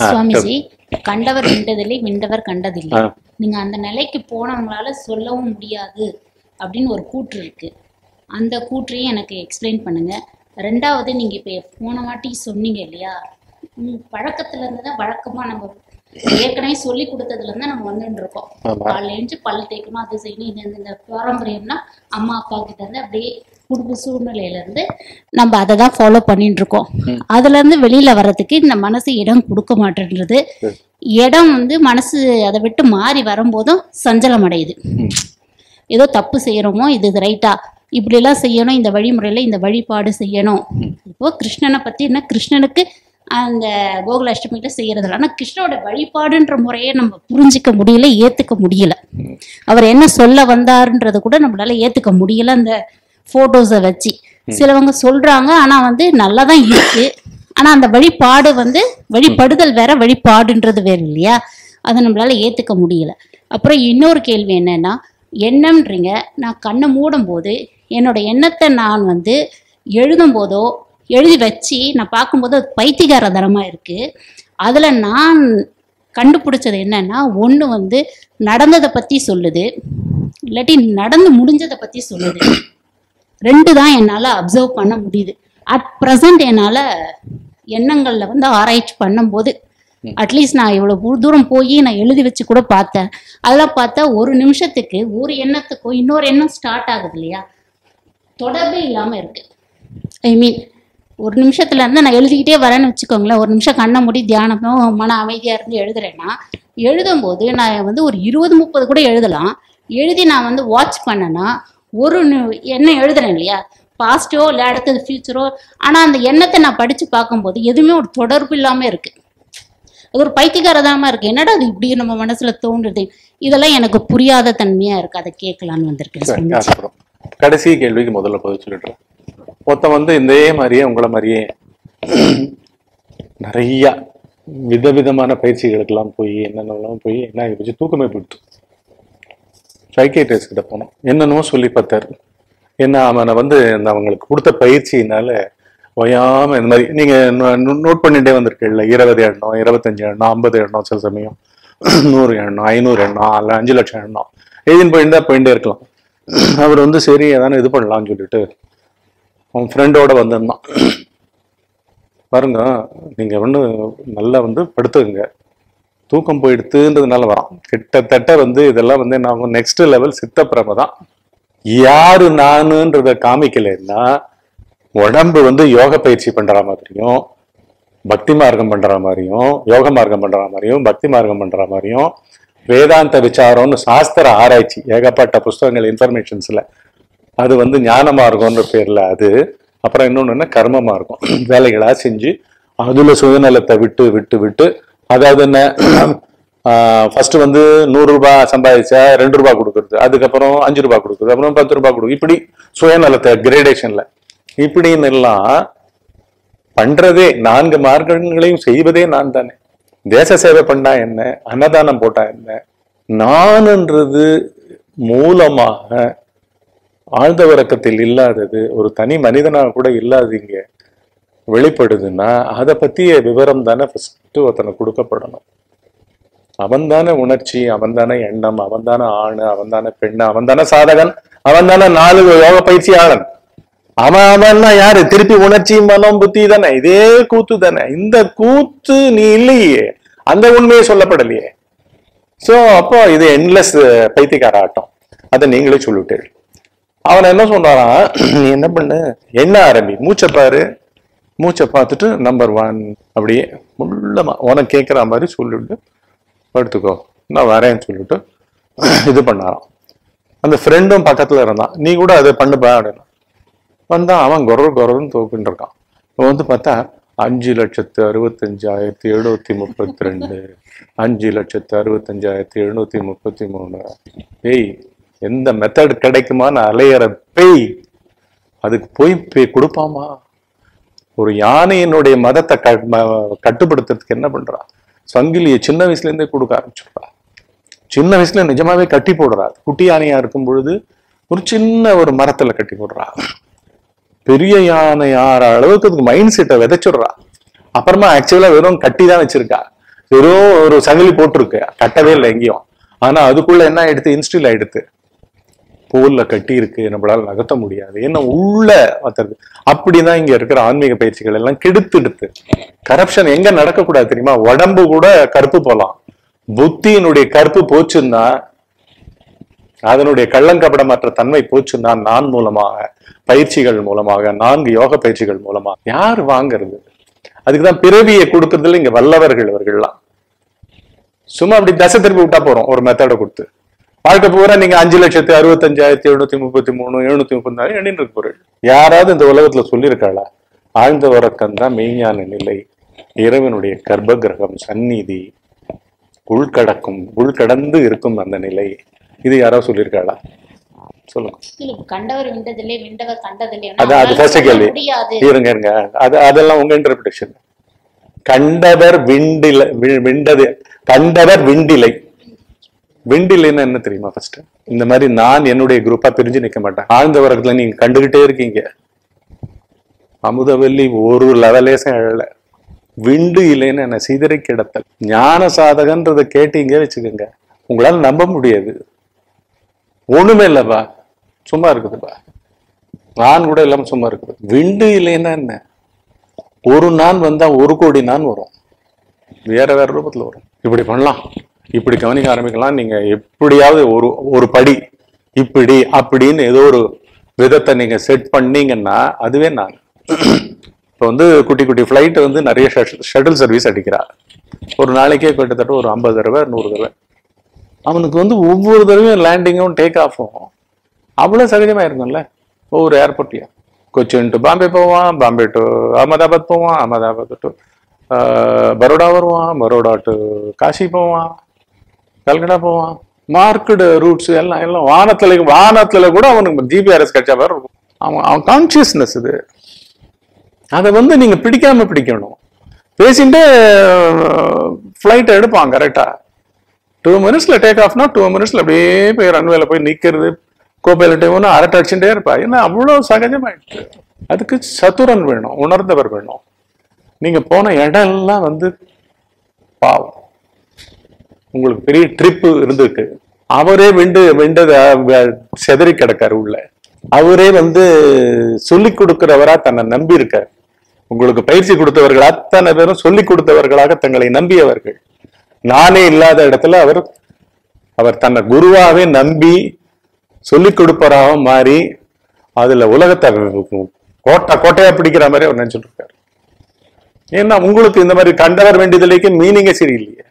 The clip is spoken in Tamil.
சுவாமிஜி கண்டவர் விண்டதில்லை விண்டவர் கண்டதில்லை ஆ. நீங்க அந்த நிலைக்கு போனவங்களால சொல்லவும் முடியாது அப்படின்னு ஒரு கூற்று இருக்கு அந்த கூற்றையும் எனக்கு எக்ஸ்பிளைன் பண்ணுங்க ரெண்டாவது நீங்க இப்ப போன வாட்டி சொன்னீங்க இல்லையா உம், பழக்கத்துல இருந்து தான் வழக்கமா நம்ம ஏற்கனவே சொல்லி கொடுத்ததுல இருந்து நம்ம வந்துட்டு இருக்கோம் ஆமா. காலைல எழுந்து பல் தேய்க்கணும் அது செய்யணும் இது இந்த- இந்த பாரம்பரியம்னா அம்மா அப்பா கிட்ட இருந்து அப்படியே குடும்ப சூழ்நிலையில இருந்து நம்ம அதை தான் ஃபாலோ பண்ணிட்டு இருக்கோம் அதுல இருந்து வெளியில வர்றதுக்கு இந்த மனசு இடம் கொடுக்க மாட்டேன்றது இடம் வந்து மனசு அதை விட்டு மாறி வரும்போதும் சஞ்சலம் அடையுது ஏதோ தப்பு செய்யறோமோ இது ரைட்டா இப்படியெல்லாம் செய்யணும் இந்த வழிமுறையில இந்த வழிபாடு செய்யணும் இப்போ கிருஷ்ணனை பத்தி என்ன கிருஷ்ணனுக்கு அந்த கோகுல அஷ்டமியில செய்யறதில்ல ஆனா கிருஷ்ணனோட வழிபாடுன்ற முறையை நம்ம புரிஞ்சிக்க முடியல ஏத்துக்க முடியல அவர் என்ன சொல்ல வந்தாருன்றத கூட நம்மளால ஏத்துக்க முடியல அந்த போட்டோஸை வச்சு சிலவங்க சொல்றாங்க ஆனா வந்து நல்லா தான் இருக்கு ஆனா அந்த வழிபாடு வந்து வழிபடுதல் வேற வழிபாடுன்றது வேற இல்லையா அதை நம்மளால ஏத்துக்க முடியல அப்புறம் இன்னொரு கேள்வி என்னன்னா எண்ணம்ன்றீங்க நான் கண்ணை மூடும் போது என்னோட எண்ணத்தை நான் வந்து எழுதும் போதோ எழுதி வச்சு நான் பார்க்கும்போது அது பைத்தியகாரதனமா இருக்கு அதுல நான் கண்டுபிடிச்சது என்னன்னா ஒண்ணு வந்து நடந்ததை பத்தி சொல்லுது இல்லாட்டி நடந்து முடிஞ்சதை பத்தி சொல்லுது ரெண்டு தான் என்னால அப்சர்வ் பண்ண முடியுது அட் ப்ரெசன்ட் என்னால எண்ணங்கள்ல வந்து ஆராய்ச்சி பண்ணும்போது அட்லீஸ்ட் நான் இவ்வளவு தூரம் போய் நான் எழுதி வச்சு கூட பார்த்தேன் அதெல்லாம் பார்த்தா ஒரு நிமிஷத்துக்கு ஒரு எண்ணத்துக்கும் இன்னொரு எண்ணம் ஸ்டார்ட் ஆகுது இல்லையா தொடர்பே இல்லாம இருக்கு ஐ மீன் ஒரு நிமிஷத்துல இருந்து நான் எழுதிக்கிட்டே வரேன்னு வச்சுக்கோங்களேன் ஒரு நிமிஷம் கண்ணை மூடி தியானமோ மன அமைதியா இருந்து எழுதுறேன்னா எழுதும்போது நான் வந்து ஒரு இருபது முப்பது கூட எழுதலாம் எழுதி நான் வந்து வாட்ச் பண்ணேன்னா ஒரு நி- எண்ணம் எழுதுறேன் இல்லையா பாஸ்டோ இல்லை அடுத்தது ஃபியூச்சரோ ஆனா அந்த எண்ணத்தை நான் படிச்சு பார்க்கும்போது எதுவுமே ஒரு தொடர்பு இல்லாம இருக்கு அது ஒரு பைத்தியகாரதனமா இருக்கு என்னடா அது இப்படி நம்ம மனசுல தோன்றுது இதெல்லாம் எனக்கு புரியாத தன்மையா இருக்கு அதை கேட்கலான்னு வந்திருக்கேன் சரி, சுவாமிஜி. அதுக்கப்புறம் கடைசி கேள்விக்கு முதல்ல பதில் சொல்லிடுறேன் மொத்தம் வந்து இதே மாதிரியே உங்களை மாதிரியே நிறைய விதவிதமான பயிற்சிகளுக்கெல்லாம் போய் என்னென்னலாம் போய் என்ன ஆகிடுச்சு தூக்கமே போயிட்டு சைக்கேட்ரிஸ்ட் கிட்ட போனோம் என்னென்னமோ சொல்லி பார்த்தாரு என்ன அவனை வந்து இந்த அவங்களுக்கு கொடுத்த பயிற்சியினால ஓயாம இந்த மாதிரி நீங்க நோட் பண்ணிட்டே வந்திருக்கீங்கல்ல இருபது எண்ணம் இருபத்தஞ்சு எண்ணம் ஐம்பது எண்ணம் சில சமயம் நூறு எண்ணம் ஐநூறு எண்ணம் அல்ல அஞ்சு லட்சம் எண்ணம் எழுதின்னு போயிருந்தா போயிட்டே இருக்கலாம் அவர் வந்து சரி எதானே இது பண்ணலாம்னு சொல்லிட்டு அவன் ஃப்ரெண்டோட வந்திருந்தான் பாருங்க நீங்க ஒண்ணு நல்லா வந்து படுத்துங்க தூக்கம் போயிடுத்துன்றதுனால வரான் கிட்டத்தட்ட வந்து இதெல்லாம் வந்து என்ன நெக்ஸ்ட் லெவல் சித்தப்பிரம தான் யாரு நானுன்றத காமிக்கலைன்னா உடம்பு வந்து யோக பயிற்சி பண்ற மாதிரியும் பக்தி மார்க்கம் பண்ற மாதிரியும் யோக மார்க்கம் பண்ற மாதிரியும் பக்தி மார்க்கம் பண்ற மாதிரியும் வேதாந்த விசாரம்னு சாஸ்திர ஆராய்ச்சி ஏகப்பட்ட புஸ்தகங்கள் இன்ஃபர்மேஷன்ஸ்ல அது வந்து ஞான மார்க்கம்ன்ற பேர்ல அது அப்புறம் இன்னொன்னு என்ன கர்ம மார்க்கம் வேலைகளா செஞ்சு அதுல சுயநலத்தை விட்டு விட்டு விட்டு அதாவது என்ன ஃபர்ஸ்ட் வந்து நூறு ரூபாய் சம்பாதிச்சா ரெண்டு ரூபாய் கொடுக்குறது அதுக்கப்புறம் அஞ்சு ரூபாய் கொடுக்குறது அப்புறம் பத்து ரூபாய் கொடுக்குது இப்படி சுயநலத்தை கிரேடேஷன்ல இப்படின்னு எல்லாம் பண்றதே நான்கு மார்க்கங்களையும் செய்வதே நான் தானே தேச சேவை பண்ணா என்ன அன்னதானம் போட்டா என்ன நான்ன்றது மூலமாக ஆழ்ந்த உறக்கத்தில் இல்லாதது ஒரு தனி மனிதனாக கூட இல்லாதீங்க வெளிப்படுதுன்னா அதை பத்திய விவரம் தானே ஃபர்ஸ்ட் ஒருத்தனை கொடுக்கப்படணும் அவன் தானே உணர்ச்சி அவன் தானே எண்ணம் அவன் தானே ஆணு அவன் தானே பெண்ணு அவன் தானே சாதகன் அவன் தானே நாலு யோக பயிற்சியாளன் அவன் அவன்னா யாரு திருப்பி உணர்ச்சி மனம் புத்தி தானே இதே கூத்து தானே இந்த கூத்து நீ இல்லையே அந்த உண்மையே சொல்லப்படலையே சோ அப்போ இது என்லெஸ் பைத்தியக்கார ஆட்டம் அதை நீங்களே சொல்லிவிட்டீர்கள் அவன் என்ன சொன்னாராம் நீ என்ன பண்ணு என்ன ஆரம்பி மூச்சை பாரு மூச்சை பார்த்துட்டு நம்பர் ஒன் அப்படியே உள்ளமா உனக்கு கேட்குற மாதிரி சொல்லிட்டு படுத்துக்கோ நான் வரேன்னு சொல்லிட்டு இது பண்ணாராம் அந்த ஃப்ரெண்டும் பக்கத்துல இருந்தான் நீ கூட அதை பண்ணுப்பா அப்படின்னா வந்தான் அவன் குரல் குரல்னு தோப்பின்னு இருக்கான் அவன் வந்து பார்த்தா அஞ்சு லட்சத்து அறுபத்தஞ்சாயிரத்தி எழுநூத்தி முப்பத்தி ரெண்டு அஞ்சு லட்சத்து அறுபத்தஞ்சாயிரத்தி எழுநூத்தி முப்பத்தி மூணு ஏய் எந்த மெத்தட் கிடைக்குமான்னு அலையிற பேய் அதுக்கு போய் பே- கொடுப்பாமா ஒரு யானையினுடைய மதத்தை க ம- கட்டுப்படுத்துறதுக்கு என்ன பண்றா சங்கிலியை சின்ன வயசுல இருந்தே கொடுக்க ஆரம்பிச்சிடுறா சின்ன வயசுல நிஜமாவே கட்டி போடுறா குட்டி யானையா இருக்கும் பொழுது ஒரு சின்ன ஒரு மரத்துல கட்டி போடுறா பெரிய யானை ஆற அளவுக்கு அதுக்கு மைண்ட் செட்டை விதைச்சிடுறா அப்புறமா ஆக்சுவலா வெறும் கட்டி தான் வச்சிருக்கா வெறும் ஒரு சங்கிலி போட்டிருக்கு கட்டவே இல்லை எங்கேயும் ஆனா அதுக்குள்ள என்ன ஆயிடுத்து இன்ஸ்டில் ஆயிடுத்து போல்ல கட்டி இருக்கு நம்மளால நகர்த்த முடியாது என்ன உள்ள மாத்துறது அப்படிதான் இங்க இருக்கிற ஆன்மீக பயிற்சிகள் எல்லாம் கெடுத்துடுத்து கரப்ஷன் எங்க நடக்கக்கூடாது தெரியுமா உடம்பு கூட கருப்பு போலாம் புத்தியினுடைய கருப்பு போச்சுன்னா அதனுடைய கள்ளங்கபடமற்ற தன்மை போச்சுன்னா நான் மூலமாக பயிற்சிகள் மூலமாக நான்கு யோக பயிற்சிகள் மூலமா யார் வாங்குறது அதுக்குதான் பிறவியை கொடுக்கறதுல இங்க வல்லவர்கள் இவர்கள்லாம் சும்மா அப்படி தசை திருப்பி விட்டா போறோம் ஒரு மெத்தடை கொடுத்து வாழ்க்கை பூரா நீங்க அஞ்சு லட்சத்தி அறுபத்தஞ்சாயிரத்தி எழுநூத்தி முப்பத்தி மூணு எழுநூத்தி முப்பத்தி நாலு எண்ணின்னு இருக்க பொருள் யாராவது இந்த உலகத்துல சொல்லியிருக்காளா ஆழ்ந்த உறக்கம் தான் மெய்ஞான நிலை இறைவனுடைய கர்ப்ப கிரகம் சந்நிதி உள்கடக்கும் உள்கடந்து இருக்கும் அந்த நிலை இது யாராவது சொல்லியிருக்காளா சொல்லுங்க இல்ல, கண்டவர் விண்டதில்லை விண்டவர் கண்டதில்லை அதான் அது அவரால ஃபர்ஸ்ட் சொல்ல கேள்வி முடியாது இருங்க இருங்க அது அதெல்லாம் உங்க இன்டர்பிரேஷன் கண்டவர் விண்டில வி- விண்டது கண்டவர் விண்டிலை விண்டிலைன்னா என்ன தெரியுமா ஃபர்ஸ்ட் இந்த மாதிரி நான் என்னுடைய குரூப்பா பிரிஞ்சு நிக்க மாட்டேன் ஆழ்ந்த வரத்துல நீங்க கண்டுகிட்டே இருக்கீங்க அமுதவல்லி ஒரு லெவலேசம் எழல விண்டு இல்லைன்னு என்ன சிதறி கிடத்தல் ஞான சாதகன்றதை கேட்டீங்க வச்சுக்கோங்க உங்களால நம்ப முடியாது ஒண்ணுமே இல்லப்பா சும்மா இருக்குதுப்பா நான் கூட இல்லாம சும்மா இருக்குது விண்டு இல்லைன்னா என்ன ஒரு நான் வந்தா ஒரு கோடி நான் வரும் வேற வேற ரூபத்துல வரும் இப்படி பண்ணலாம் இப்படி கவனிக்க ஆரம்பிக்கலாம் நீங்க எப்படியாவது ஒரு ஒரு படி இப்படி அப்படின்னு ஏதோ ஒரு விதத்தை நீங்க செட் பண்ணீங்கன்னா அதுவே நான் இப்போ வந்து குட்டி குட்டி ஃப்ளைட் வந்து நிறைய ஷட்டில் சர்வீஸ் அடிக்கிறா ஒரு நாளைக்கே கிட்டத்தட்ட ஒரு ஐம்பது தடவை நூறு தடவை அவனுக்கு வந்து ஒவ்வொரு தடவையும் லேண்டிங்கும் டேக் ஆஃபும் அவ்வளோ சகஜமா இருக்கும்ல ஒவ்வொரு ஏர்போர்ட்லயும் கொச்சின் டு பாம்பே போவான் பாம்பே டு அகமதாபாத் போவான் அகமதாபாத் டு பரோடா வருவான் பரோடா டு காசி போவான் கல்கட்டா போவான் மார்க்கெடு ரூட்ஸ் எல்லாம் எல்லாம் வானத்துல வானத்துல கூட அவனுக்கு ஜிபிஆர்எஸ் கிடைச்சா மாதிரி இருக்கும் அவன் அவன் கான்சியஸ்னஸ் இது அதை வந்து நீங்க பிடிக்காம பிடிக்கணும் பேசிட்டு ஃப்ளைட்டை எடுப்பான் கரெக்டா டூ மினிட்ஸ்ல டேக் ஆஃப்னா டூ மினிட்ஸ்ல அப்படியே போய் ரன்வேல போய் நிக்கிறது கோப்பையில ஒன்று அரட்டை அடிச்சுட்டே இருப்பா ஏன்னா அவ்வளோ சகஜமாயிடுச்சு அதுக்கு சத்துரன் வேணும் உணர்ந்தவர் வேணும் நீங்க போன இடம் எல்லாம் வந்து பாவம் உங்களுக்கு பெரிய ட்ரிப்பு இருந்திருக்கு அவரே விண்டு விண்டத செதறி கிடக்காரு உள்ள அவரே வந்து சொல்லி கொடுக்கிறவரா தன்னை நம்பி இருக்கார் உங்களுக்கு பயிற்சி கொடுத்தவர்கள் அத்தனை பேரும் சொல்லி கொடுத்தவர்களாக தங்களை நம்பியவர்கள் நானே இல்லாத இடத்துல அவர் அவர் தன்னை குருவாவே நம்பி சொல்லிக் கொடுப்பவராக மாறி அதுல உலகத்தை கோட்டை கோட்டையா பிடிக்கிற மாதிரி அவர் நினைச்சிட்டு இருக்காரு ஏன்னா உங்களுக்கு இந்த மாதிரி கண்டவர் வேண்டியதில்லைக்கு மீனிங்கே சரியில்லையே